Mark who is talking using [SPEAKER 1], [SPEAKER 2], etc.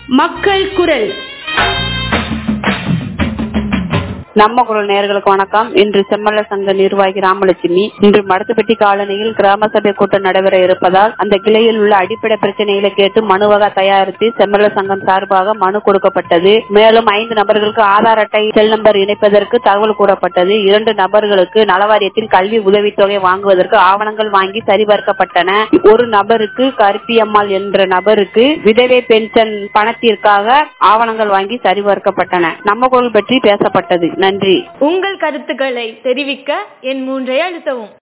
[SPEAKER 1] மக்கள் குரல்
[SPEAKER 2] நம்ம குரல் நேயர்களுக்கு வணக்கம் இன்று செம்மல்ல சங்க நிர்வாகி ராமலட்சுமி இன்று மடத்துப்பட்டி காலனியில் கிராம சபை கூட்டம் நடைபெற இருப்பதால் அந்த கிளையில் உள்ள அடிப்படை பிரச்சனைகளை கேட்டு மனுவாக தயாரித்து செம்மல்ல சங்கம் சார்பாக மனு கொடுக்கப்பட்டது மேலும் ஐந்து நபர்களுக்கு ஆதார் அட்டை செல் நம்பர் இணைப்பதற்கு தகவல் கூறப்பட்டது இரண்டு நபர்களுக்கு நலவாரியத்தில் கல்வி உதவித்தொகை வாங்குவதற்கு ஆவணங்கள் வாங்கி சரிபார்க்கப்பட்டன ஒரு நபருக்கு கருப்பியம்மாள் என்ற நபருக்கு விதவை பென்ஷன் பணத்திற்காக ஆவணங்கள் வாங்கி சரிபார்க்கப்பட்டன நம்ம குரல் பற்றி பேசப்பட்டது நன்றி
[SPEAKER 1] உங்கள் கருத்துக்களை தெரிவிக்க என் மூன்றை அழுத்தவும்